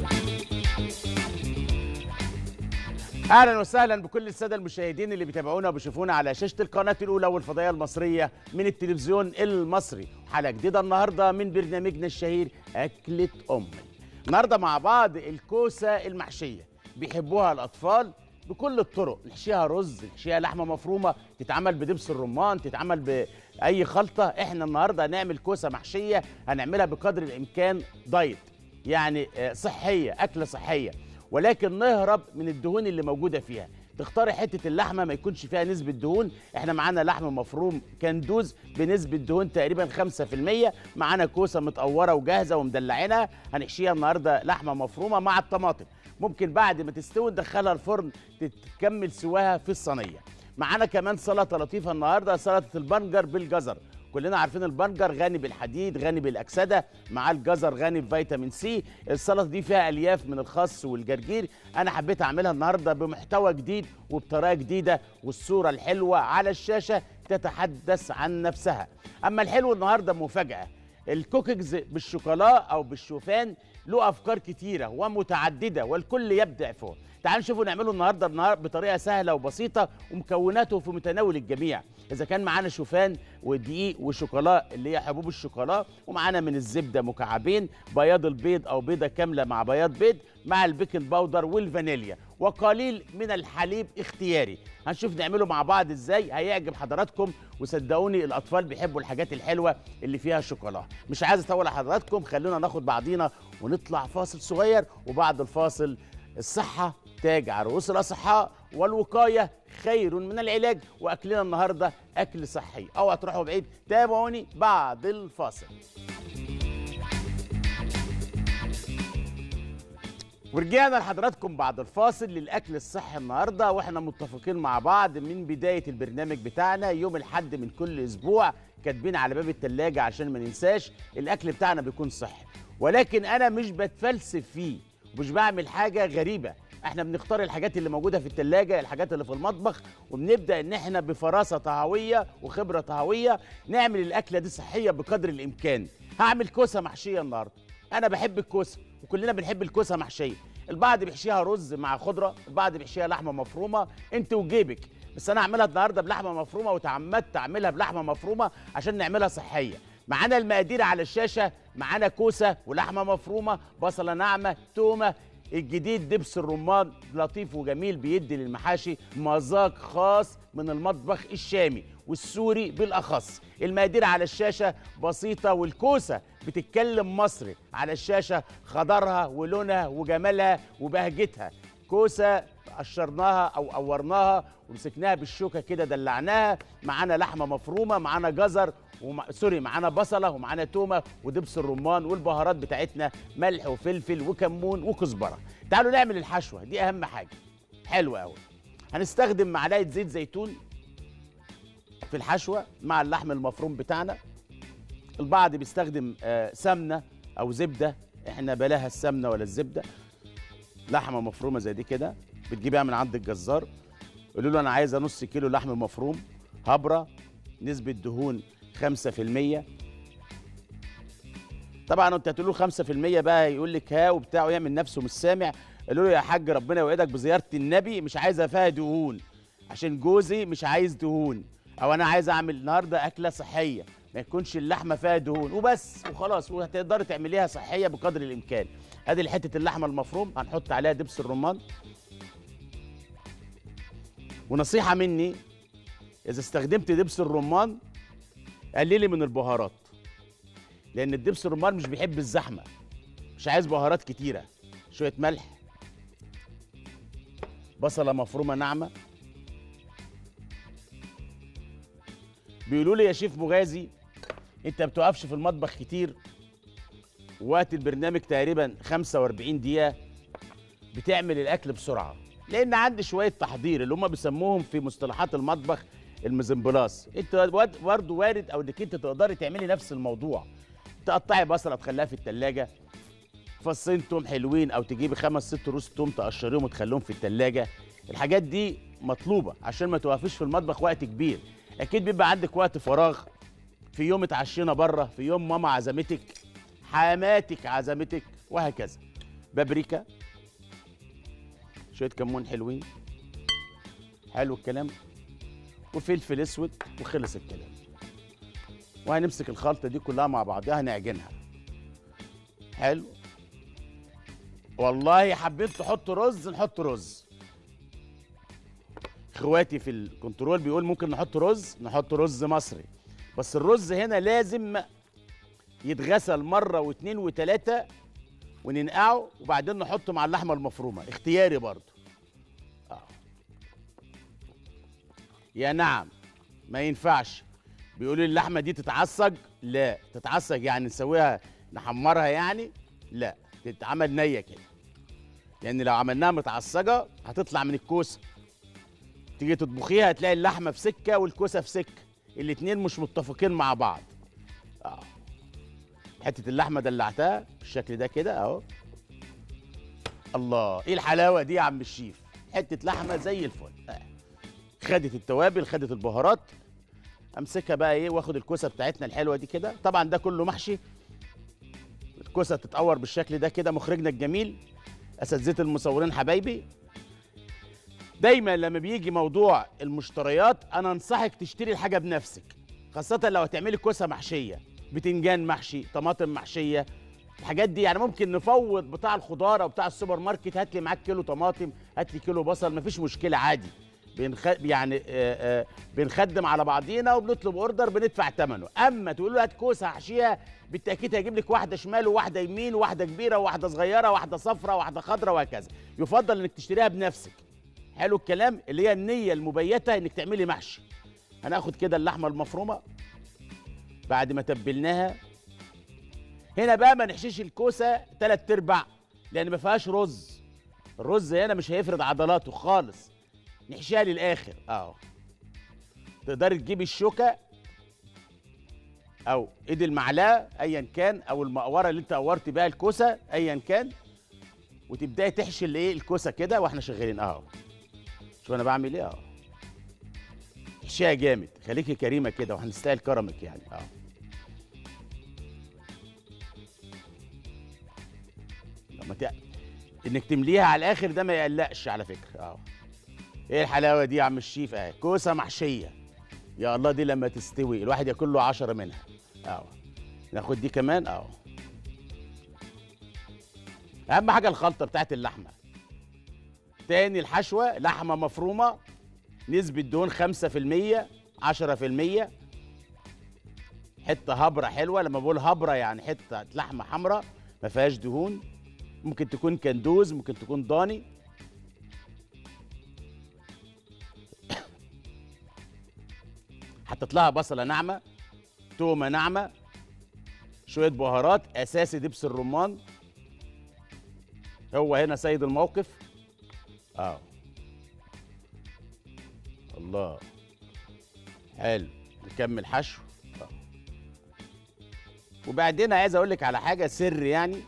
اهلا وسهلا بكل الساده المشاهدين اللي بيتابعونا وبيشوفونا على شاشه القناه الاولى والفضائيه المصريه من التلفزيون المصري حلقه جديده النهارده من برنامجنا الشهير اكله امي النهارده مع بعض الكوسه المحشيه بيحبوها الاطفال بكل الطرق نحشيها رز نحشيها لحمه مفرومه تتعمل بدبس الرمان تتعمل باي خلطه احنا النهارده هنعمل كوسه محشيه هنعملها بقدر الامكان دايت يعني آه، صحيه اكله صحيه ولكن نهرب من الدهون اللي موجوده فيها تختاري حته اللحمه ما يكونش فيها نسبه دهون احنا معانا لحم مفروم كندوز بنسبه دهون تقريبا 5% معانا كوسه متقوره وجاهزه ومدلعينها هنحشيها النهارده لحمه مفرومه مع الطماطم ممكن بعد ما تستوي ندخلها الفرن تكمل سواها في الصينيه معانا كمان سلطه لطيفه النهارده سلطه البنجر بالجزر كلنا عارفين البنجر غني بالحديد غني بالاكسده مع الجزر غني بفيتامين سي السلطه دي فيها الياف من الخس والجرجير انا حبيت اعملها النهارده بمحتوى جديد وبطريقه جديده والصوره الحلوه على الشاشه تتحدث عن نفسها اما الحلو النهارده مفاجاه الكوكيز بالشوكولا او بالشوفان له افكار كتيره ومتعدده والكل يبدع فيه تعالوا نشوفوا نعمله النهارده النهار بطريقه سهله وبسيطه ومكوناته في متناول الجميع اذا كان معانا شوفان ودقيق وشوكولا اللي هي حبوب الشوكولا ومعانا من الزبده مكعبين بياض البيض او بيضه كامله مع بياض بيض مع البيكنج باودر والفانيليا وقليل من الحليب اختياري هنشوف نعمله مع بعض ازاي هيعجب حضراتكم وصدقوني الاطفال بيحبوا الحاجات الحلوه اللي فيها شوكولا مش عايز اطول على حضراتكم خلونا ناخد بعضينا ونطلع فاصل صغير وبعد الفاصل الصحه تاج على رؤوس الاصحاء والوقايه خير من العلاج واكلنا النهارده اكل صحي اوعى تروحوا بعيد تابعوني بعد الفاصل ورجعنا لحضراتكم بعد الفاصل للاكل الصحي النهارده واحنا متفقين مع بعض من بدايه البرنامج بتاعنا يوم الاحد من كل اسبوع كاتبين على باب التلاجة عشان ما ننساش الاكل بتاعنا بيكون صحي ولكن انا مش بتفلسف فيه ومش بعمل حاجه غريبه احنا بنختار الحاجات اللي موجوده في التلاجة الحاجات اللي في المطبخ وبنبدا ان احنا بفراسه طهويه وخبره طهويه نعمل الاكله دي صحيه بقدر الامكان هعمل كوسه محشيه النهارده انا بحب الكوسه وكلنا بنحب الكوسه محشيه البعض بيحشيها رز مع خضره البعض بيحشيها لحمه مفرومه انت وجيبك بس انا هعملها النهارده بلحمه مفرومه وتعمدت اعملها بلحمه مفرومه عشان نعملها صحيه معانا المقادير على الشاشه معانا كوسه ولحمه مفرومه بصله ناعمه تومه الجديد دبس الرمان لطيف وجميل بيدي للمحاشي مذاق خاص من المطبخ الشامي والسوري بالاخص المقادير على الشاشه بسيطه والكوسه بتتكلم مصري على الشاشه خضرها ولونها وجمالها وبهجتها كوسه قشرناها او قورناها ومسكناها بالشوكه كده دلعناها معانا لحمه مفرومه معانا جزر ومع... سوري معانا بصله ومعانا تومه ودبس الرمان والبهارات بتاعتنا ملح وفلفل وكمون وكزبره تعالوا نعمل الحشوه دي اهم حاجه حلوه قوي هنستخدم معلقه زيت زيتون في الحشوه مع اللحم المفروم بتاعنا البعض بيستخدم آه، سمنه او زبده احنا بلاها السمنه ولا الزبده لحمه مفرومه زي دي كده بتجيبيها من عند الجزار قولوا له انا عايزه نص كيلو لحم مفروم هبره نسبه دهون 5% طبعا انت هتقول له 5% بقى يقول لك ها وبتاع ويعمل نفسه مش سامع قالوا له يا حاج ربنا يوعدك بزياره النبي مش عايزه فيها دهون عشان جوزي مش عايز دهون او انا عايز اعمل النهارده اكله صحيه ما يكونش اللحمه فيها دهون وبس وخلاص وهتقدري تعمليها صحيه بقدر الامكان ادي حته اللحمه المفروم هنحط عليها دبس الرمان ونصيحه مني اذا استخدمت دبس الرمان قللي من البهارات لان الدبس الرمان مش بيحب الزحمه مش عايز بهارات كتيره شويه ملح بصله مفرومه ناعمه بيقولوا لي يا شيف مغازي انت ما بتقفش في المطبخ كتير وقت البرنامج تقريبا 45 دقيقه بتعمل الاكل بسرعه لان عندي شويه تحضير اللي هم بيسموهم في مصطلحات المطبخ المزمبلاس انت برضه وارد او انك انت تقدري تعملي نفس الموضوع تقطعي بصله تخليها في التلاجة فصين توم حلوين او تجيبي خمس ست روس توم تقشريهم وتخليهم في التلاجة الحاجات دي مطلوبه عشان ما توقفيش في المطبخ وقت كبير اكيد بيبقى عندك وقت فراغ في يوم اتعشينا بره في يوم ماما عزمتك حماتك عزمتك وهكذا بابريكا شويه كمون حلوين حلو الكلام وفلفل اسود وخلص الكلام وهنمسك الخلطه دي كلها مع بعضها هنعجنها حلو والله حبيت تحط رز نحط رز اخواتي في الكنترول بيقول ممكن نحط رز نحط رز مصري بس الرز هنا لازم يتغسل مره واثنين وثلاثه وننقعه وبعدين نحطه مع اللحمه المفرومه اختياري برضه آه. يا نعم ما ينفعش بيقولوا لي اللحمه دي تتعصج لا تتعصج يعني نسويها نحمرها يعني لا تتعمل نيه كده لان لو عملناها متعصجه هتطلع من الكوسه تيجي تطبخيها هتلاقي اللحمه في سكه والكوسه في سكه الاتنين مش متفقين مع بعض اه حته اللحمه دلعتها بالشكل ده كده اهو الله ايه الحلاوه دي يا عم الشيف حته لحمه زي الفل آه. خدت التوابل خدت البهارات امسكها بقى ايه واخد الكوسه بتاعتنا الحلوه دي كده طبعا ده كله محشي الكوسه تتقور بالشكل ده كده مخرجنا الجميل اساتذه المصورين حبايبي دايما لما بيجي موضوع المشتريات انا انصحك تشتري الحاجه بنفسك خاصه لو هتعملي كوسه محشيه بتنجان محشي طماطم محشيه الحاجات دي يعني ممكن نفوض بتاع الخضار او بتاع السوبر ماركت هات لي معاك كيلو طماطم هات لي كيلو بصل مفيش مشكله عادي بنخ... يعني آه آه بنخدم على بعضينا وبنطلب اوردر بندفع ثمنه اما تقول له هات كوسه احشيها بالتاكيد هيجيب لك واحده شمال وواحده يمين وواحده كبيره وواحده صغيره وواحده صفراء وواحده خضراء وهكذا يفضل انك تشتريها بنفسك حلو الكلام اللي هي النيه المبيته انك تعملي محشي هناخد كده اللحمه المفرومه بعد ما تبلناها هنا بقى ما نحشيش الكوسه ثلاث ارباع لان ما فيهاش رز الرز هنا مش هيفرد عضلاته خالص نحشيها للاخر اهو تقدري تجيبي الشوكه او ايد المعلقه ايا كان او المقوره اللي انت قورتي بيها الكوسه ايا كان وتبداي تحشي الايه الكوسه كده واحنا شغالين اهو شوف انا بعمل ايه اهو احشيها جامد خليكي كريمه كده وهنستاهل كرمك يعني اهو لما ت... انك تمليها على الاخر ده ما يقلقش على فكره اهو ايه الحلاوه دي يا عم الشيف اهي كوسه محشيه يا الله دي لما تستوي الواحد ياكل له 10 منها اهو ناخد دي كمان اهو اهم حاجه الخلطه بتاعت اللحمه تاني الحشوه لحمه مفرومه نسبه دهون 5% 10% حته هبره حلوه لما بقول هبره يعني حته لحمه حمراء ما فيهاش دهون ممكن تكون كندوز ممكن تكون ضاني حطيت لها بصله ناعمه تومه ناعمه شويه بهارات اساسي دبس الرمان هو هنا سيد الموقف اه الله حلو نكمل حشو آه. وبعدين عايز اقول لك على حاجه سر يعني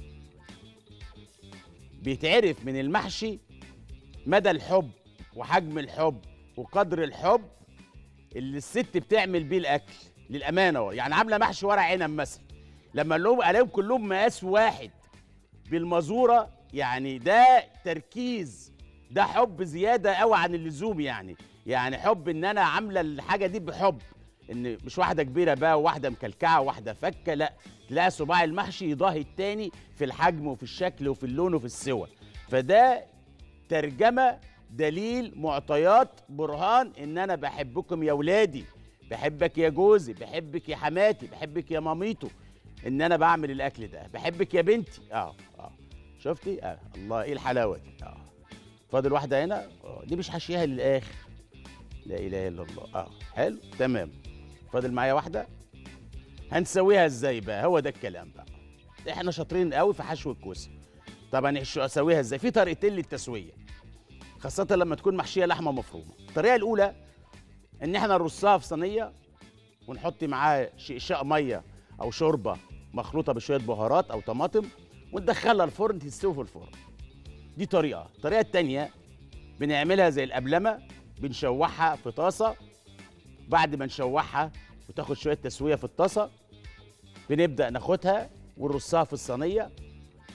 بيتعرف من المحشي مدى الحب وحجم الحب وقدر الحب اللي الست بتعمل بيه الاكل للامانه يعني عامله محشي ورق عنب مثلا لما لهم الاقيهم كلهم مقاس واحد بالمزوره يعني ده تركيز ده حب زياده قوي عن اللزوم يعني يعني حب ان انا عامله الحاجه دي بحب ان مش واحده كبيره بقى وواحده مكلكعه وواحده فكه لا تلاقي صباع المحشي يضاهي التاني في الحجم وفي الشكل وفي اللون وفي السوى فده ترجمه دليل معطيات برهان ان انا بحبكم يا ولادي بحبك يا جوزي بحبك يا حماتي بحبك يا ماميتو ان انا بعمل الاكل ده بحبك يا بنتي اه اه شفتي اه الله ايه الحلاوه دي اه فاضل واحده هنا اه دي مش حاشيها للاخر لا اله الا الله اه حلو تمام فاضل معايا واحده هنسويها ازاي بقى هو ده الكلام بقى احنا شاطرين قوي في حشو الكوسه طب هنحشو اسويها ازاي في طريقتين للتسويه خاصه لما تكون محشيه لحمه مفرومه الطريقه الاولى ان احنا نرصها في صينيه ونحط معاها شقشاق ميه او شوربه مخلوطه بشويه بهارات او طماطم وندخلها الفرن تستوي في الفرن دي طريقه الطريقه الثانيه بنعملها زي القبلمه بنشوحها في طاسه بعد ما نشوحها وتاخد شويه تسويه في الطاسه بنبدا ناخدها ونرصها في الصينيه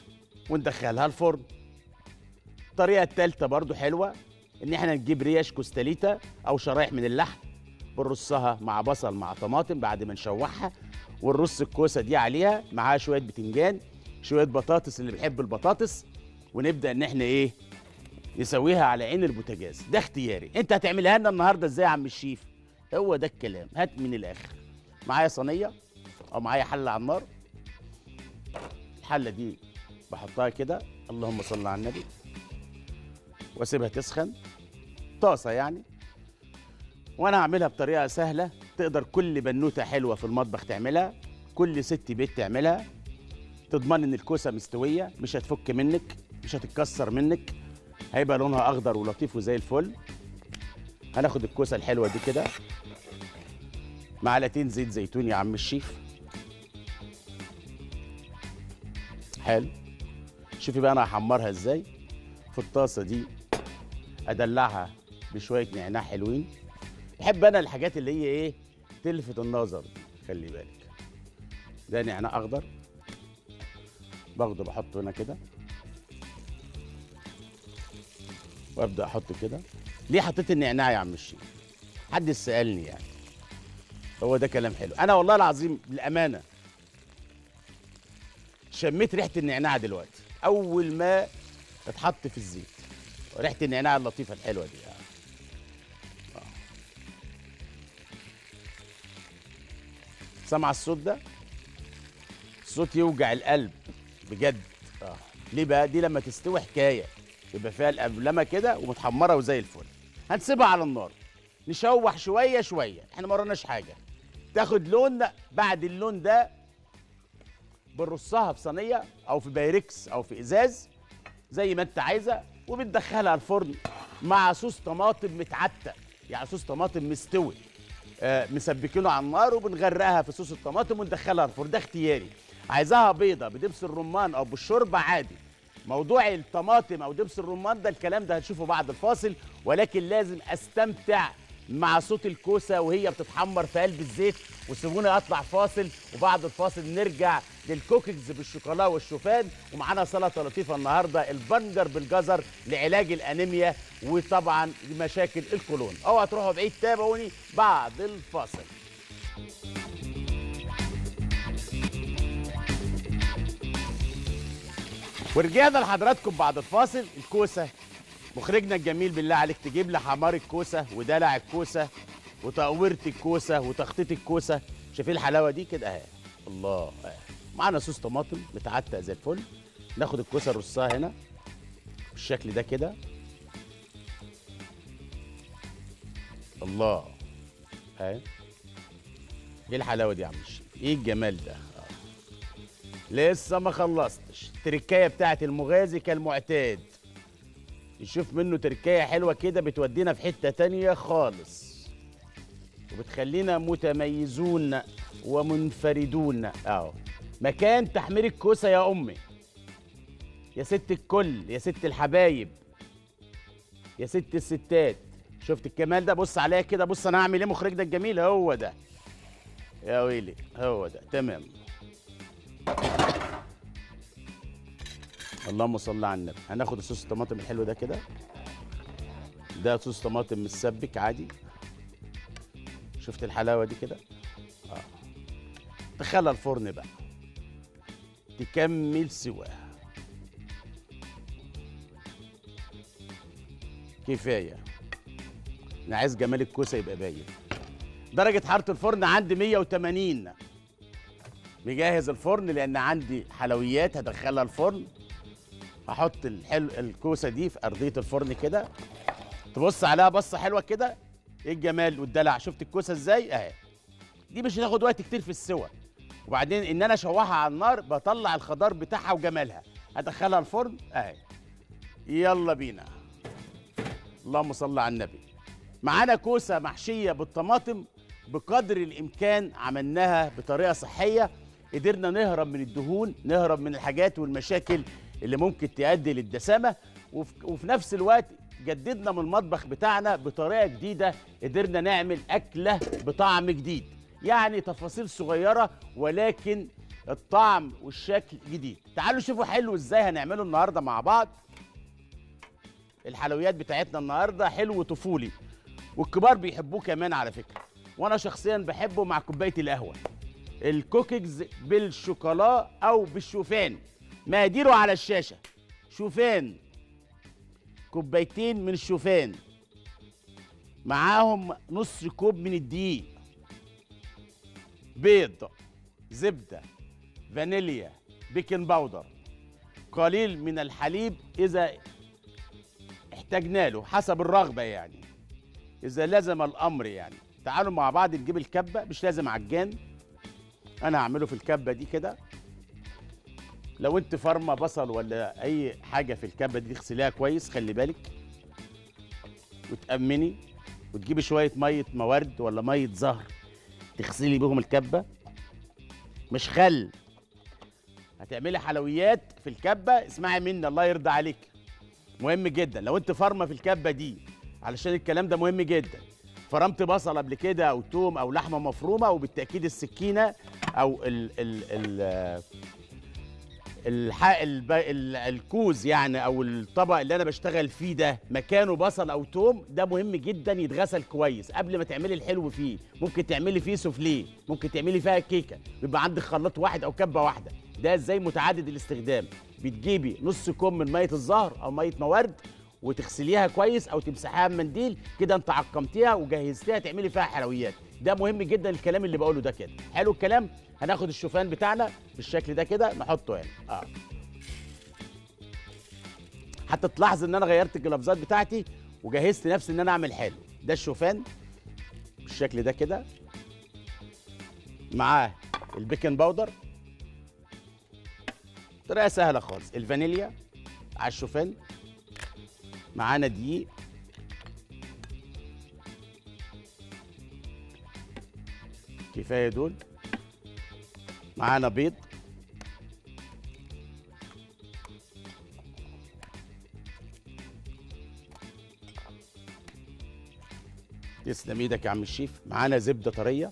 وندخلها الفرن الطريقه الثالثه برضو حلوه ان احنا نجيب ريش كوستاليتا او شرايح من اللحم بنرصها مع بصل مع طماطم بعد ما نشوحها ونرص الكوسه دي عليها معاها شويه بتنجان شويه بطاطس اللي بيحب البطاطس ونبدا ان احنا ايه نسويها على عين البوتاجاز ده اختياري انت هتعملها لنا النهارده ازاي يا عم الشيف هو ده الكلام هات من الاخر معايا صينيه او معايا حله على النار الحله دي بحطها كده اللهم صل على النبي واسيبها تسخن طاسه يعني وانا هعملها بطريقه سهله تقدر كل بنوته حلوه في المطبخ تعملها كل ست بيت تعملها تضمن ان الكوسه مستويه مش هتفك منك مش هتتكسر منك هيبقى لونها اخضر ولطيف وزي الفل هناخد الكوسه الحلوه دي كده معلقتين زيت زيتون يا عم الشيف حلو شوفي بقى انا هحمرها ازاي في الطاسه دي ادلعها بشويه نعناع حلوين بحب انا الحاجات اللي هي ايه تلفت النظر دي خلي بالك ده نعناع اخضر باخده بحطه هنا كده وابدا احطه كده ليه حطيت النعناع يا عم الشيخ حد سالني يعني هو ده كلام حلو انا والله العظيم بالامانه شميت ريحه النعناع دلوقتي اول ما اتحط في الزيت ريحه النعناع اللطيفه الحلوه دي يعني. آه. سامع الصوت ده الصوت يوجع القلب بجد اه ليه بقى دي لما تستوي حكايه يبقى فيها القبلمه كده ومتحمره وزي الفل هنسيبها على النار نشوح شويه شويه احنا ما وراناش حاجه تاخد لون بعد اللون ده بنرصها في صينيه او في بايركس او في ازاز زي ما انت عايزه وبتدخلها الفرن مع صوص طماطم متعتق يعني صوص طماطم مستوي آه مسبكينه على النار وبنغرقها في صوص الطماطم وندخلها الفرن ده اختياري عايزاها بيضه بدبس الرمان او بالشوربه عادي موضوع الطماطم او دبس الرمان ده الكلام ده هتشوفه بعد الفاصل ولكن لازم استمتع مع صوت الكوسه وهي بتتحمر في قلب الزيت وسيبوني اطلع فاصل وبعد الفاصل نرجع للكوكيز بالشوكولا والشوفان ومعانا سلطه لطيفه النهارده البنجر بالجزر لعلاج الانيميا وطبعا مشاكل القولون اوعى تروحوا بعيد تابعوني بعد الفاصل ورجعنا لحضراتكم بعد الفاصل الكوسه مخرجنا الجميل بالله عليك تجيب لي حمار الكوسه ودلع الكوسه وتقويره الكوسه وتخطيط الكوسه شايفين الحلاوه دي كده اهي الله اهي معانا صوص طماطم متعتق زي الفل ناخد الكوسه نرصها هنا بالشكل ده كده الله اهي ايه الحلاوه دي يا عم الشيخ ايه الجمال ده لسه ما خلصتش التركايه بتاعت المغازي كالمعتاد نشوف منه تركايه حلوه كده بتودينا في حته تانية خالص وبتخلينا متميزون ومنفردون اهو مكان تحمير الكوسه يا امي يا ست الكل يا ست الحبايب يا ست الستات شفت الكمال ده بص عليا كده بص انا هعمل ايه مخرجنا الجميل هو ده يا ويلي هو ده تمام اللهم صل على النبي هناخد الصوص الطماطم الحلو ده كده ده صوص طماطم متسبك عادي شفت الحلاوه دي كده اه دخلها الفرن بقى تكمل سواها كفايه انا عايز جمال الكوسه يبقى باين درجه حراره الفرن عندي 180 مجهز الفرن لان عندي حلويات هدخلها الفرن هحط الحلو الكوسه دي في ارضيه الفرن كده تبص عليها بصه حلوه كده ايه الجمال والدلع شفت الكوسه ازاي اهي دي مش هتاخد وقت كتير في السوى وبعدين ان انا اشوحها على النار بطلع الخضار بتاعها وجمالها هدخلها الفرن اهي يلا بينا اللهم صل على النبي معانا كوسه محشيه بالطماطم بقدر الامكان عملناها بطريقه صحيه قدرنا نهرب من الدهون نهرب من الحاجات والمشاكل اللي ممكن تؤدي للدسامه وفي, وفي نفس الوقت جددنا من المطبخ بتاعنا بطريقه جديده قدرنا نعمل اكله بطعم جديد يعني تفاصيل صغيره ولكن الطعم والشكل جديد تعالوا شوفوا حلو ازاي هنعمله النهارده مع بعض الحلويات بتاعتنا النهارده حلو طفولي والكبار بيحبوه كمان على فكره وانا شخصيا بحبه مع كوبايه القهوه الكوكيز بالشوكولا او بالشوفان مقاديره على الشاشه شوفان كوبايتين من الشوفان معاهم نص كوب من الدقيق بيض زبده فانيليا بيكنج باودر قليل من الحليب اذا احتاجنا له حسب الرغبه يعني اذا لزم الامر يعني تعالوا مع بعض نجيب الكبه مش لازم عجان انا هعمله في الكبه دي كده لو انت فرمه بصل ولا اي حاجه في الكبه دي تغسليها كويس خلي بالك وتامني وتجيبي شويه ميه موارد ولا ميه زهر تغسلي بيهم الكبه مش خل هتعملي حلويات في الكبه اسمعي مني الله يرضى عليك مهم جدا لو انت فرمه في الكبه دي علشان الكلام ده مهم جدا فرمت بصل قبل كده او توم او لحمه مفرومه وبالتاكيد السكينه او ال ال ال الح... الب... ال... الكوز يعني او الطبق اللي انا بشتغل فيه ده مكانه بصل او توم ده مهم جدا يتغسل كويس قبل ما تعملي الحلو فيه ممكن تعملي فيه سوفليه ممكن تعملي فيها كيكه بيبقى عندك خلاط واحد او كبه واحده ده ازاي متعدد الاستخدام بتجيبي نص كوب من ميه الزهر او ميه موارد وتغسليها كويس او تمسحيها بمنديل كده انت عقمتيها وجهزتيها تعملي فيها حلويات ده مهم جدا الكلام اللي بقوله ده كده حلو الكلام هناخد الشوفان بتاعنا بالشكل ده كده نحطه هنا اه حتى تلاحظ ان انا غيرت الجلافزات بتاعتي وجهزت نفسي ان انا اعمل حلو ده الشوفان بالشكل ده كده معاه البيكنج باودر طريقه سهله خالص الفانيليا على الشوفان معانا دقيق كفايه دول معانا بيض تسلم ايدك يا عم الشيف معانا زبده طريه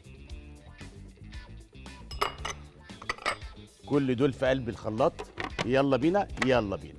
كل دول في قلب الخلاط يلا بينا يلا بينا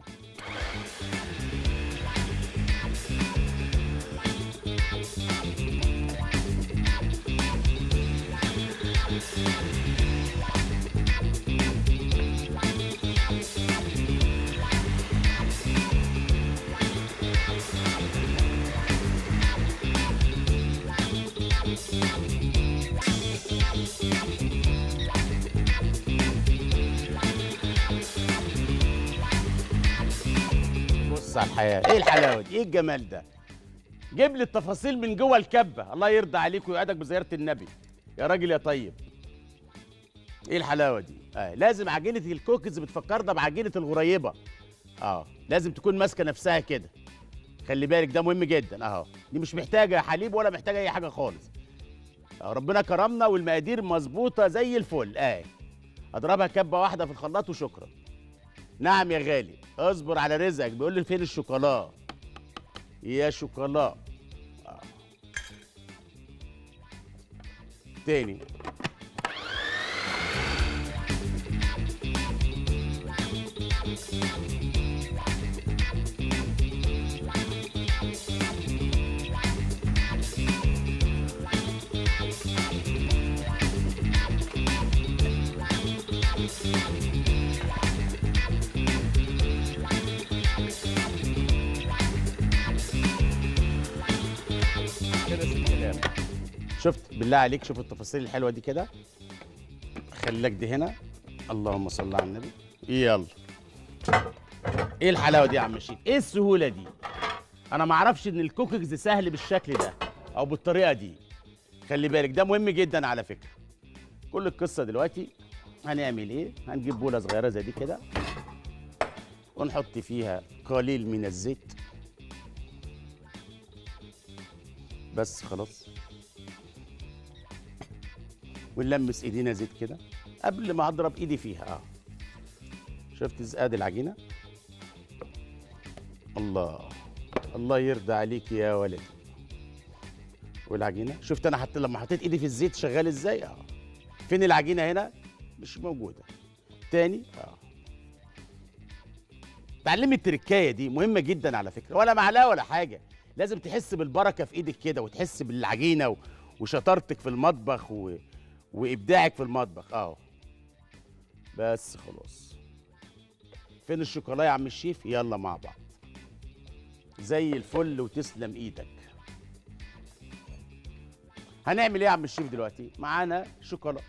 بص على الحياه ايه الحلاوه دي ايه الجمال ده جيب لي التفاصيل من جوه الكبه الله يرضى عليك ويقعدك بزياره النبي يا راجل يا طيب ايه الحلاوه دي آه. لازم عجينه الكوكيز بتفكرنا بعجينه الغريبه اه لازم تكون ماسكه نفسها كده خلي بالك ده مهم جدا اهو دي مش محتاجه حليب ولا محتاجه اي حاجه خالص آه ربنا كرمنا والمقادير مظبوطه زي الفل اه اضربها كبه واحده في الخلاط وشكرا نعم يا غالي اصبر على رزقك بيقول لي فين الشوكولا يا شوكولا آه. تاني كده في الكلام شفت بالله عليك شوف التفاصيل الحلوه دي كده خليك دي هنا اللهم صل على النبي يلا ايه الحلاوه دي يا عم الشيف ايه السهوله دي انا ما اعرفش ان الكوكيز سهل بالشكل ده او بالطريقه دي خلي بالك ده مهم جدا على فكره كل القصه دلوقتي هنعمل ايه هنجيب بوله صغيره زي دي كده ونحط فيها قليل من الزيت بس خلاص ونلمس ايدينا زيت كده قبل ما اضرب ايدي فيها اه شفت زقاد العجينه الله الله يرضى عليك يا ولدي والعجينه شفت انا حتى لما حطيت ايدي في الزيت شغال ازاي اه فين العجينه هنا مش موجوده تاني اه تعلمي التركايه دي مهمه جدا على فكره ولا معلقه ولا حاجه لازم تحس بالبركه في ايدك كده وتحس بالعجينه و... وشطارتك في المطبخ و... وابداعك في المطبخ اه بس خلاص فين الشوكولاته يا عم الشيف يلا مع بعض زي الفل وتسلم ايدك هنعمل ايه يا عم الشيف دلوقتي معانا شوكولاته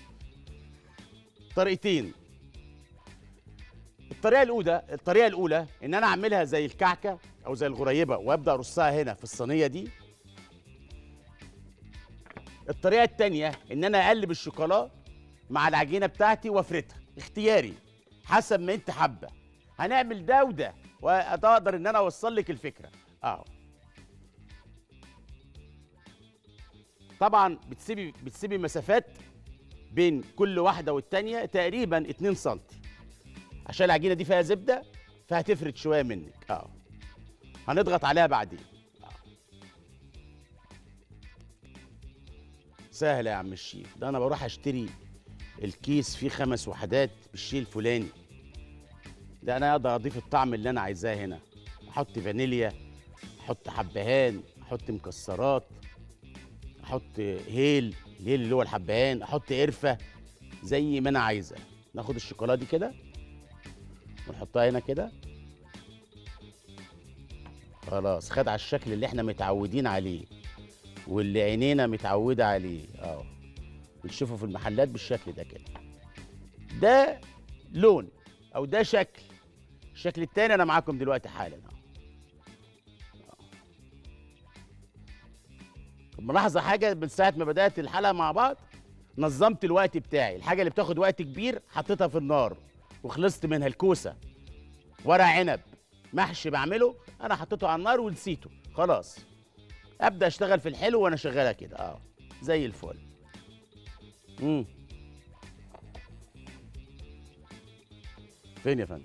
طريقتين الطريقه الاولى الطريقه الاولى ان انا اعملها زي الكعكه او زي الغريبه وابدا ارصها هنا في الصينيه دي الطريقه الثانيه ان انا اقلب الشوكولاته مع العجينه بتاعتي وافردها اختياري حسب ما انت حابه هنعمل ده وده واقدر ان انا اوصل لك الفكره اه طبعا بتسيبي بتسيبي مسافات بين كل واحده والتانيه تقريبا 2 سم عشان العجينه دي فيها زبده فهتفرد شويه منك اه هنضغط عليها بعدين آه. سهل يا عم الشيف ده انا بروح اشتري الكيس فيه خمس وحدات بالشيء الفلاني ده انا اقدر اضيف الطعم اللي انا عايزاه هنا احط فانيليا احط حبهان احط مكسرات احط هيل الهيل اللي هو الحبهان احط قرفه زي ما انا عايزه ناخد الشوكولاته دي كده ونحطها هنا كده خلاص خد على الشكل اللي احنا متعودين عليه واللي عينينا متعوده عليه اه بنشوفه في المحلات بالشكل ده كده ده لون او ده شكل الشكل التاني انا معاكم دلوقتي حالا اهو طب ملاحظه حاجه من ساعه ما بدات الحلقه مع بعض نظمت الوقت بتاعي الحاجه اللي بتاخد وقت كبير حطيتها في النار وخلصت منها الكوسه ورق عنب محشي بعمله انا حطيته على النار ونسيته خلاص ابدا اشتغل في الحلو وانا شغاله كده اه زي الفل امم فين يا فندم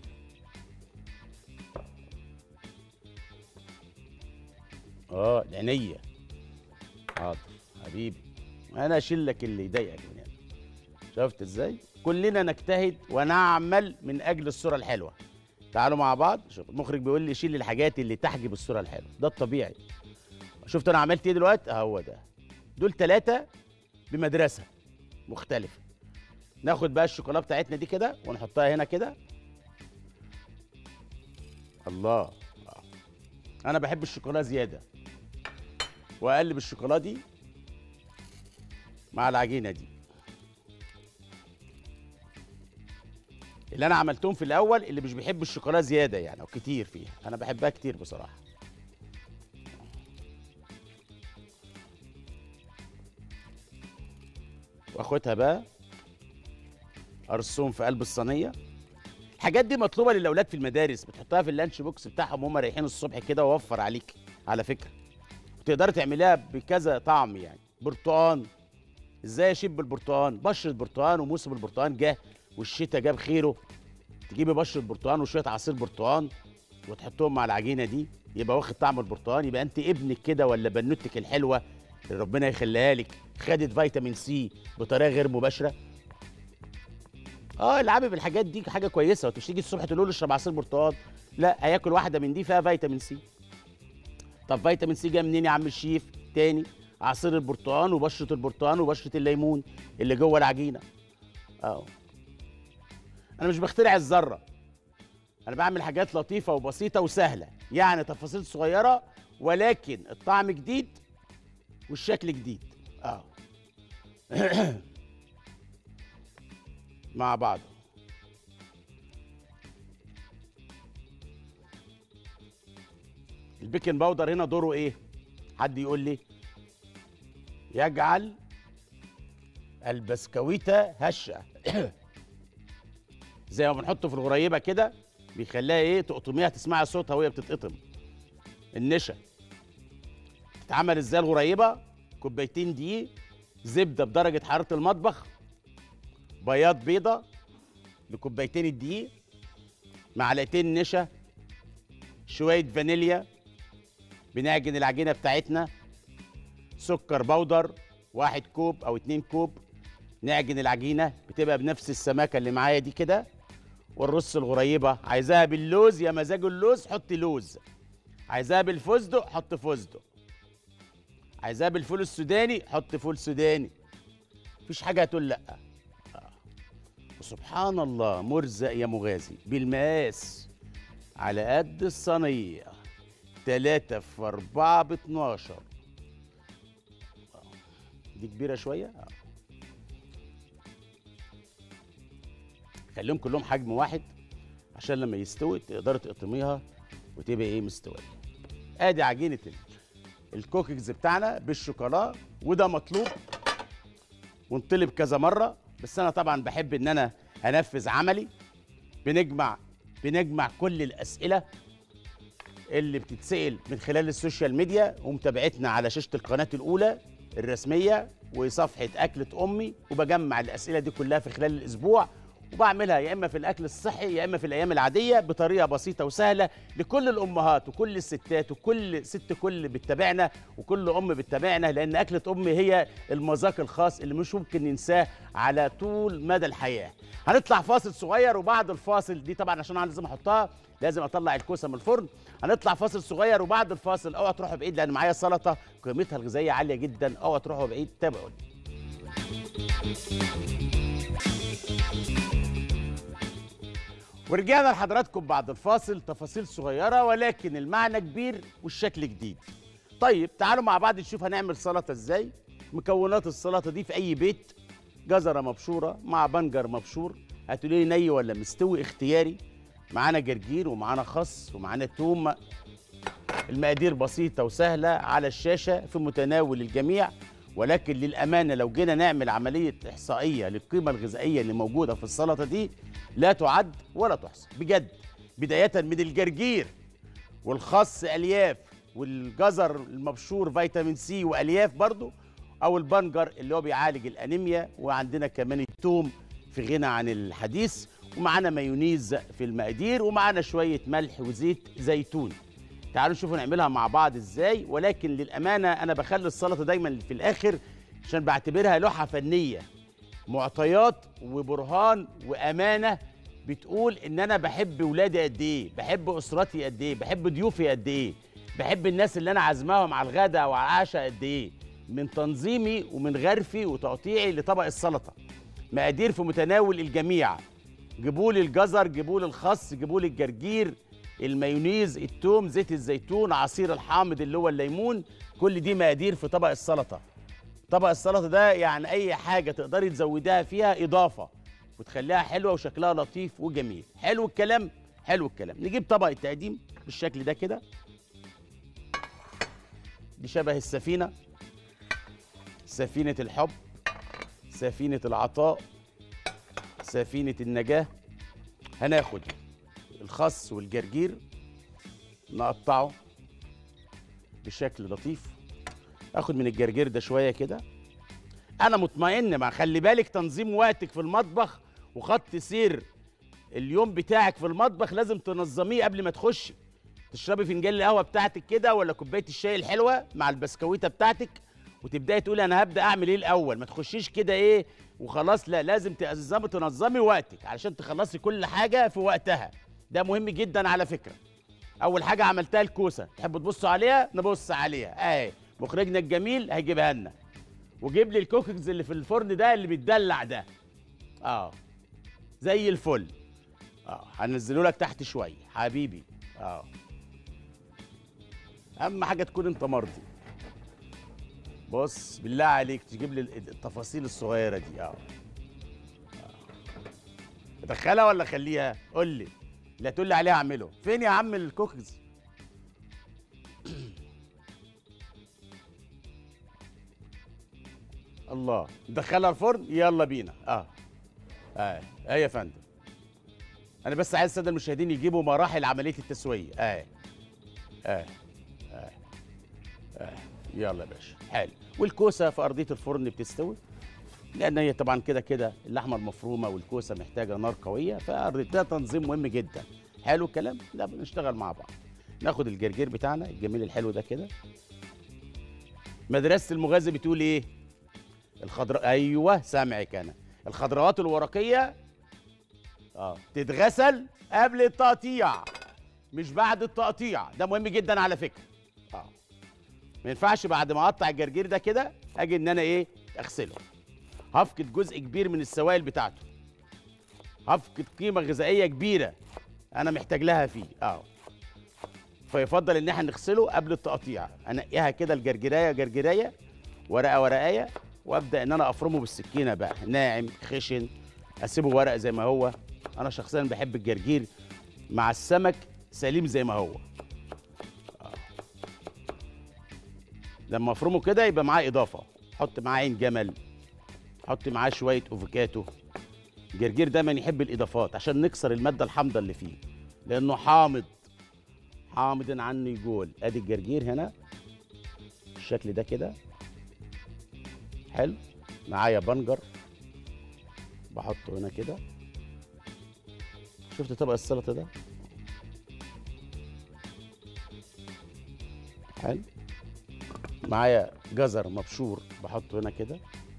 اه العينيه حاضر حبيبي انا اشيل لك اللي يضايقك من هنا شفت ازاي كلنا نجتهد ونعمل من اجل الصوره الحلوه تعالوا مع بعض شوف المخرج بيقول لي شيل الحاجات اللي تحجب الصوره الحلوه ده الطبيعي شفت انا عملت ايه دلوقتي اهو ده دول ثلاثه بمدرسه مختلفه ناخد بقى الشوكولاته بتاعتنا دي كده ونحطها هنا كده الله آه. انا بحب الشوكولاته زياده واقلب الشوكولاته دي مع العجينه دي اللي انا عملتهم في الاول اللي مش بيحب الشوكولاته زياده يعني او كتير فيها انا بحبها كتير بصراحه واخدها بقى ارصهم في قلب الصينيه الحاجات دي مطلوبه للاولاد في المدارس بتحطها في اللانش بوكس بتاعهم وهم رايحين الصبح كده ووفر عليك على فكره وتقدري تعمليها بكذا طعم يعني برتقان ازاي اشيب بالبرتقان بشره برتقان وموسم البرتقان جه والشتاء جاب خيره تجيبي بشره برتقان وشويه عصير برتقان وتحطهم مع العجينه دي يبقى واخد طعم البرتقان يبقى انت ابنك كده ولا بنوتك الحلوه اللي ربنا يخليها لك خدت فيتامين سي بطريقه غير مباشره اه العبي بالحاجات دي حاجه كويسه وتمش تيجي الصبح تقول له اشرب عصير برتقال لا هياكل واحده من دي فيها فيتامين سي طب فيتامين سي جاي منين يا عم الشيف تاني عصير البرتقال وبشره البرتقال وبشره الليمون اللي جوه العجينه اه انا مش بخترع الذره انا بعمل حاجات لطيفه وبسيطه وسهله يعني تفاصيل صغيره ولكن الطعم جديد والشكل جديد اه مع بعض البيكنج باودر هنا دوره ايه حد يقول لي يجعل البسكويتة هشة زي ما بنحطه في الغريبة كده بيخليها ايه تقطميها تسمعي صوتها وهي بتتقطم النشا تتعمل ازاي الغريبة كوبايتين دقيق زبدة بدرجة حرارة المطبخ بياض بيضة لكوبايتين الدقيق معلقتين نشا شوية فانيليا بنعجن العجينة بتاعتنا سكر بودر واحد كوب أو اتنين كوب نعجن العجينه بتبقى بنفس السماكه اللي معايا دي كده والرص الغريبه عايزاها باللوز يا مزاج اللوز حط لوز عايزاها بالفستق حط فستق عايزاها بالفول السوداني حط فول سوداني مفيش حاجه هتقول لا آه. وسبحان الله مرزق يا مغازي بالمقاس على قد الصينيه تلاتة في أربعة باتناشر آه. دي كبيرة شوية آه. خليهم كلهم حجم واحد عشان لما يستوي تقدري تقطميها وتبقى ايه مستويه ادي عجينه ال- الكوكيز بتاعنا بالشوكولا وده مطلوب ونطلب كذا مره بس انا طبعا بحب ان انا انفذ عملي بنجمع بنجمع كل الاسئله اللي بتتسال من خلال السوشيال ميديا ومتابعتنا على شاشه القناه الاولى الرسميه وصفحه اكله امي وبجمع الاسئله دي كلها في خلال الاسبوع وبعملها يا اما في الاكل الصحي يا اما في الايام العاديه بطريقه بسيطه وسهله لكل الامهات وكل الستات وكل ست كل بتتابعنا وكل ام بتتابعنا لان اكله امي هي المذاق الخاص اللي مش ممكن ننساه على طول مدى الحياه هنطلع فاصل صغير وبعد الفاصل دي طبعا عشان انا لازم احطها لازم اطلع الكوسه من الفرن هنطلع فاصل صغير وبعد الفاصل اوعى تروحوا بعيد لان معايا سلطه قيمتها الغذائيه عاليه جدا اوعى تروحوا بعيد تابعوني ورجعنا لحضراتكم بعد الفاصل تفاصيل صغيرة ولكن المعنى كبير والشكل جديد طيب تعالوا مع بعض نشوف هنعمل سلطة ازاي مكونات السلطة دي في أي بيت جزرة مبشورة مع بنجر مبشور هتقولي لي ني ولا مستوي اختياري معانا جرجير ومعانا خس ومعانا توم المقادير بسيطة وسهلة على الشاشة في متناول الجميع ولكن للأمانة لو جينا نعمل عملية إحصائية للقيمة الغذائية اللي موجودة في السلطة دي لا تعد ولا تحصى بجد بداية من الجرجير والخس ألياف والجزر المبشور فيتامين سي وألياف برضو أو البنجر اللي هو بيعالج الأنيميا وعندنا كمان التوم في غنى عن الحديث ومعانا مايونيز في المقادير ومعانا شوية ملح وزيت زيتون تعالوا نشوفوا نعملها مع بعض ازاي ولكن للامانه انا بخلي السلطه دايما في الاخر عشان بعتبرها لوحه فنيه معطيات وبرهان وامانه بتقول ان انا بحب ولادي قد ايه بحب اسرتي قد ايه بحب ضيوفي قد ايه بحب الناس اللي انا عازماهم على الغداء او على العشاء قد ايه من تنظيمي ومن غرفي وتقطيعي لطبق السلطه مقادير في متناول الجميع جيبوا لي الجزر جيبوا لي الخس جيبوا لي الجرجير المايونيز التوم زيت الزيتون عصير الحامض اللي هو الليمون كل دي مقادير في طبق السلطه طبق السلطه ده يعني اي حاجه تقدري تزودها فيها اضافه وتخليها حلوه وشكلها لطيف وجميل حلو الكلام حلو الكلام نجيب طبق التقديم بالشكل ده كده دي شبه السفينه سفينه الحب سفينه العطاء سفينه النجاه هناخد الخس والجرجير نقطعه بشكل لطيف اخد من الجرجير ده شويه كده انا مطمئن مع خلي بالك تنظيم وقتك في المطبخ وخط سير اليوم بتاعك في المطبخ لازم تنظميه قبل ما تخشي تشربي فنجان القهوه بتاعتك كده ولا كوبايه الشاي الحلوه مع البسكويته بتاعتك وتبداي تقولي انا هبدا اعمل ايه الاول ما تخشيش كده ايه وخلاص لا لازم تنظمي تنظمي وقتك علشان تخلصي كل حاجه في وقتها ده مهم جدا على فكره اول حاجه عملتها الكوسه تحبوا تبصوا عليها نبص عليها اهي مخرجنا الجميل هيجيبها لنا وجيب لي الكوكيز اللي في الفرن ده اللي بيتدلع ده اه زي الفل اه هنزله لك تحت شويه حبيبي اه اهم حاجه تكون انت مرضي بص بالله عليك تجيب لي التفاصيل الصغيره دي اه ادخلها ولا اخليها قول لي لا تقول لي عليها اعمله فين يا عم الكوكيز الله دخلها الفرن يلا بينا اه اه ايه يا فندم انا بس عايز الساده المشاهدين يجيبوا مراحل عمليه التسويه اه اه اه اه يلا يا باشا حلو والكوسه في ارضيه الفرن بتستوي لان هي طبعا كده كده اللحمه المفرومه والكوسه محتاجه نار قويه فده تنظيم مهم جدا حلو الكلام لا بنشتغل مع بعض ناخد الجرجير بتاعنا الجميل الحلو ده كده مدرسه المغازي بتقول ايه الخضراء ايوه سامعك انا الخضروات الورقيه اه تتغسل قبل التقطيع مش بعد التقطيع ده مهم جدا على فكره اه ما ينفعش بعد ما اقطع الجرجير ده كده اجي ان انا ايه اغسله هفقد جزء كبير من السوائل بتاعته هفقد قيمه غذائيه كبيره انا محتاج لها فيه اه فيفضل ان احنا نغسله قبل التقطيع انقيها كده الجرجيرايه جرجيرايه ورقه ورقايه وابدا ان انا افرمه بالسكينه بقى ناعم خشن اسيبه ورق زي ما هو انا شخصيا بحب الجرجير مع السمك سليم زي ما هو آه. لما افرمه كده يبقى معاه اضافه حط معاه عين جمل حط معاه شويه افوكاتو الجرجير دايما يحب الاضافات عشان نكسر الماده الحامضه اللي فيه لانه حامض حامض عني يقول ادي الجرجير هنا بالشكل ده كده حلو معايا بنجر بحطه هنا كده شفت طبق السلطه ده حلو معايا جزر مبشور بحطه هنا كده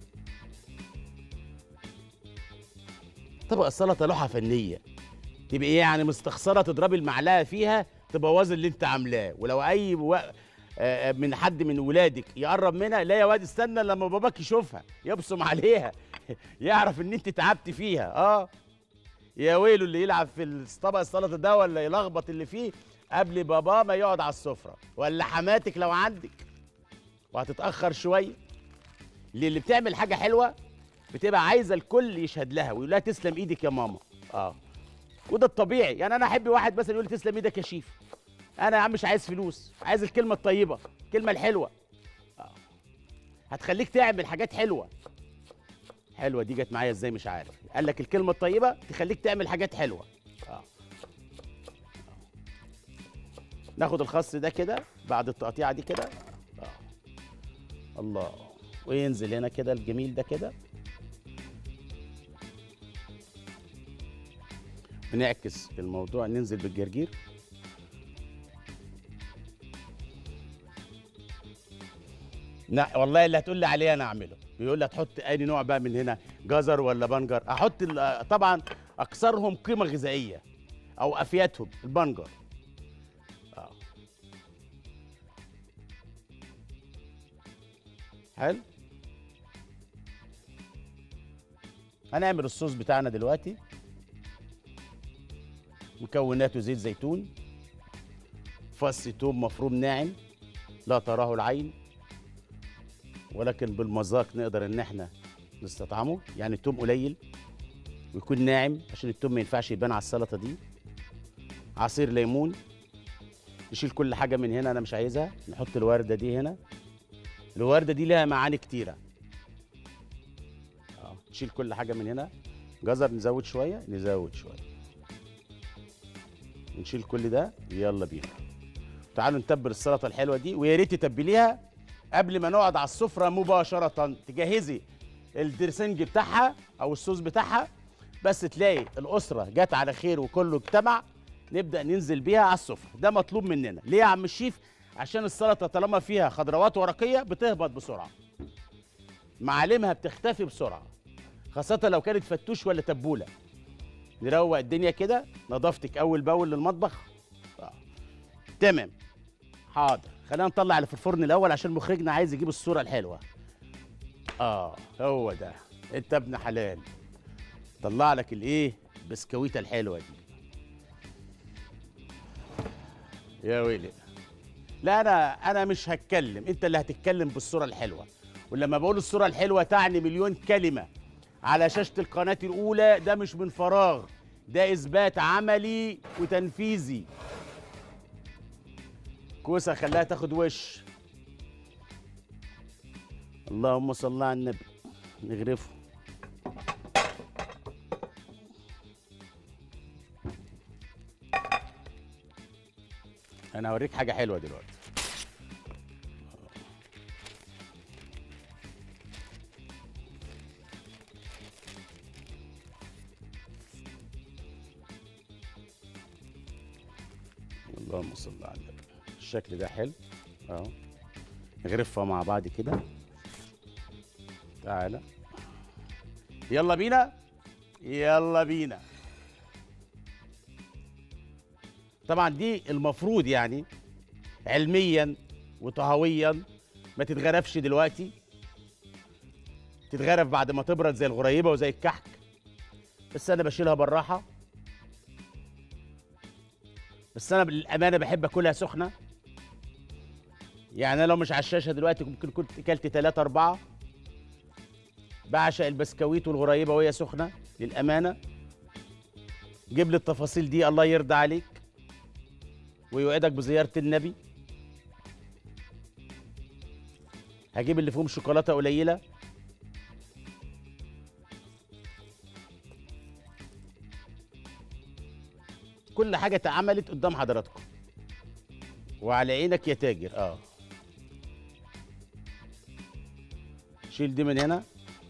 طبق السلطه لوحه فنيه تبقى ايه يعني مستخسره تضربي المعلقه فيها تبوظي اللي انت عاملاه ولو اي و... آه، آه، من حد من ولادك يقرب منها لا يا واد استنى لما باباك يشوفها يبصم عليها يعرف ان انت تعبت فيها اه يا ويله اللي يلعب في طبق السلطه ده ولا يلخبط اللي فيه قبل باباه ما يقعد على السفره ولا حماتك لو عندك وهتتاخر شويه اللي اللي بتعمل حاجه حلوه بتبقى عايزه الكل يشهد لها ويقول لها تسلم ايدك يا ماما اه وده الطبيعي يعني انا احب واحد مثلا يقول لي تسلم ايدك يا شيف انا يا عم مش عايز فلوس عايز الكلمه الطيبه الكلمه الحلوه آه. هتخليك تعمل حاجات حلوه حلوه دي جت معايا ازاي مش عارف قال لك الكلمه الطيبه تخليك تعمل حاجات حلوه آه. ناخد الخس ده كده بعد التقطيعه دي كده آه. الله وينزل هنا كده الجميل ده كده بنعكس الموضوع ننزل بالجرجير لا والله اللي هتقول لي عليه انا اعمله بيقول لي هتحط اي نوع بقى من هنا جزر ولا بنجر احط ال- طبعا اكثرهم قيمه غذائيه او افيدهم البنجر اه حلو هنعمل الصوص بتاعنا دلوقتي مكوناته زيت زيتون فص توم مفروم ناعم لا تراه العين ولكن بالمذاق نقدر ان احنا نستطعمه يعني التوم قليل ويكون ناعم عشان التوم ما ينفعش يبان على السلطه دي عصير ليمون نشيل كل حاجه من هنا انا مش عايزها نحط الورده دي هنا الورده دي لها معاني كتيره اه نشيل كل حاجه من هنا جزر نزود شويه نزود شويه نشيل كل ده يلا بينا تعالوا نتبل السلطه الحلوه دي ويا ريت تتبليها قبل ما نقعد على السفره مباشره تجهزي الدرسنج بتاعها او الصوص بتاعها بس تلاقي الاسره جت على خير وكله اجتمع نبدا ننزل بيها على السفره ده مطلوب مننا ليه يا عم الشيف عشان السلطه طالما فيها خضروات ورقيه بتهبط بسرعه معالمها بتختفي بسرعه خاصه لو كانت فتوش ولا تبوله نروق الدنيا كده نظافتك اول باول للمطبخ آه. تمام حاضر خلينا نطلع اللي في الفرن الاول عشان مخرجنا عايز يجيب الصوره الحلوه اه هو ده انت ابن حلال طلع لك الايه بسكويته الحلوه دي يا ويلي لا انا انا مش هتكلم انت اللي هتتكلم بالصوره الحلوه ولما بقول الصوره الحلوه تعني مليون كلمه على شاشه القناه الاولى ده مش من فراغ ده اثبات عملي وتنفيذي كوسه خليها تاخد وش اللهم صل على النبي نغرفه انا هوريك حاجه حلوه دلوقتي اللهم صل على النبي الشكل ده حلو اهو نغرفها مع بعض كده تعالى يلا بينا يلا بينا طبعا دي المفروض يعني علميا وطهويا ما تتغرفش دلوقتي تتغرف بعد ما تبرد زي الغريبه وزي الكحك بس انا بشيلها بالراحه بس انا بالامانه بحب اكلها سخنه يعني انا لو مش على الشاشه دلوقتي ممكن كنت اكلت ثلاثة أربعة بعشق البسكويت والغريبة وهي سخنة للأمانة جيب لي التفاصيل دي الله يرضى عليك ويوعدك بزيارة النبي هجيب اللي فيهم شوكولاتة قليلة كل حاجة اتعملت قدام حضراتكم وعلى عينك يا تاجر اه شيل دي من هنا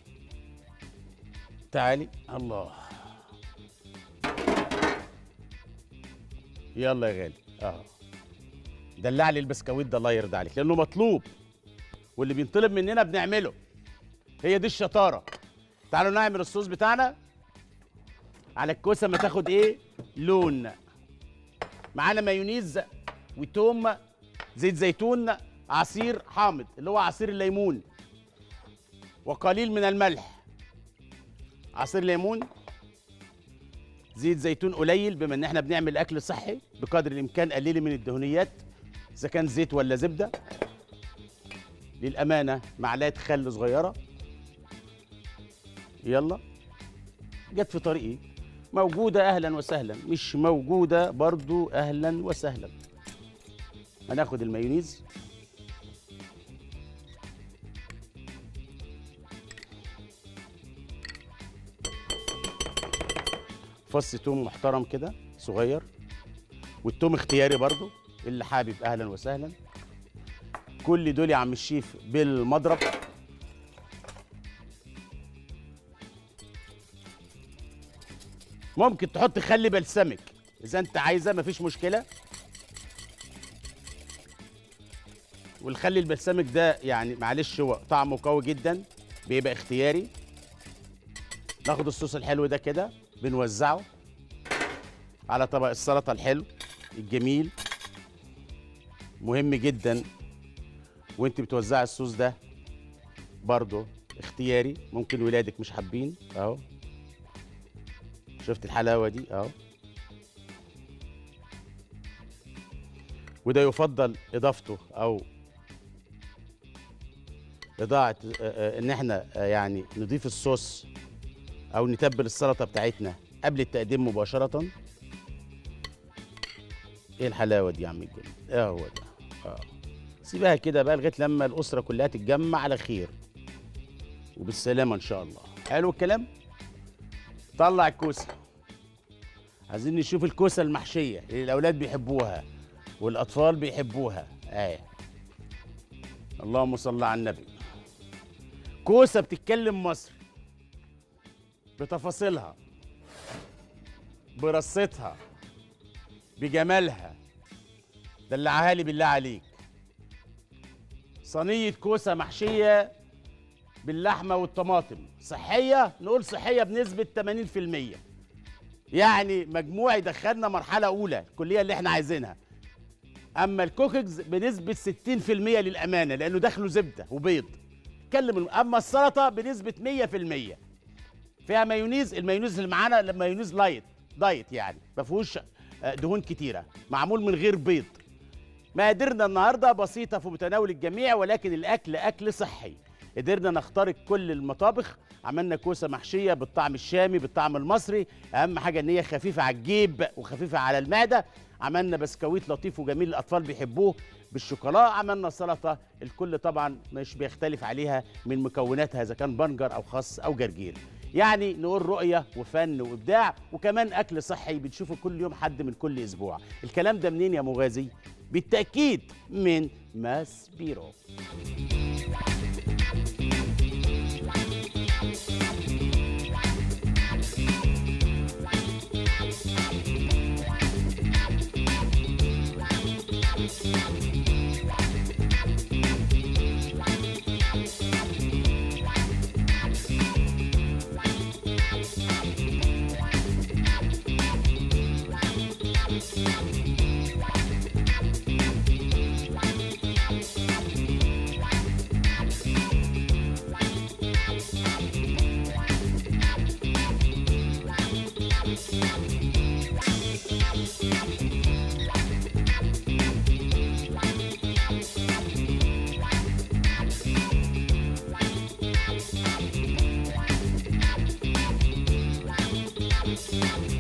تعالي الله يلا يا غالي اه دلع لي البسكويت ده الله يرضى عليك لانه مطلوب واللي بينطلب مننا بنعمله هي دي الشطاره تعالوا نعمل الصوص بتاعنا على الكوسه ما تاخد ايه لون معانا مايونيز وتوم زيت زيتون عصير حامض اللي هو عصير الليمون وقليل من الملح عصير ليمون زيت زيتون قليل بما ان احنا بنعمل اكل صحي بقدر الامكان قليل من الدهنيات اذا كان زيت ولا زبده للامانه معلقه خل صغيره يلا جت في طريقي موجوده اهلا وسهلا مش موجوده برضو اهلا وسهلا هناخد المايونيز فص توم محترم كده صغير والتوم اختياري برضو اللي حابب اهلا وسهلا كل دول يا عم الشيف بالمضرب ممكن تحط خل بلسمك اذا انت عايزه مفيش مشكله والخل البلسمك ده يعني معلش هو طعمه قوي جدا بيبقى اختياري ناخد الصوص الحلو ده كده بنوزعه على طبق السلطه الحلو الجميل مهم جدا وانت بتوزعي الصوص ده برضه اختياري ممكن ولادك مش حابين اهو شفت الحلاوه دي اهو وده يفضل اضافته او اضاعه آه، آه، ان احنا آه، يعني نضيف الصوص او نتبل السلطه بتاعتنا قبل التقديم مباشره ايه الحلاوه دي يا عم الجميل ايه هو ده اه سيبها كده بقى لغايه لما الاسره كلها تتجمع على خير وبالسلامه ان شاء الله حلو الكلام طلع الكوسه عايزين نشوف الكوسه المحشيه اللي الاولاد بيحبوها والاطفال بيحبوها ايه اللهم صل على النبي كوسه بتتكلم مصري بتفاصيلها برصتها بجمالها دلعها لي بالله عليك صينيه كوسه محشيه باللحمه والطماطم صحيه نقول صحيه بنسبه 80% يعني مجموع يدخلنا مرحله اولى الكليه اللي احنا عايزينها اما الكوكيز بنسبه 60% للامانه لانه داخله زبده وبيض اتكلم اما السلطه بنسبه 100% فيها مايونيز المايونيز اللي معانا مايونيز لايت دايت يعني ما فيهوش آه، دهون كتيره معمول من غير بيض مقاديرنا النهارده بسيطه في متناول الجميع ولكن الاكل اكل صحي قدرنا نخترق كل المطابخ عملنا كوسه محشيه بالطعم الشامي بالطعم المصري اهم حاجه ان هي خفيفه على الجيب وخفيفه على المعده عملنا بسكويت لطيف وجميل الاطفال بيحبوه بالشوكولا عملنا سلطه الكل طبعا مش بيختلف عليها من مكوناتها اذا كان بنجر او خس او جرجير يعني نقول رؤية وفن وإبداع وكمان أكل صحي بنشوفه كل يوم حد من كل أسبوع الكلام ده منين يا مغازي؟ بالتأكيد من ماس بيرو الحلوة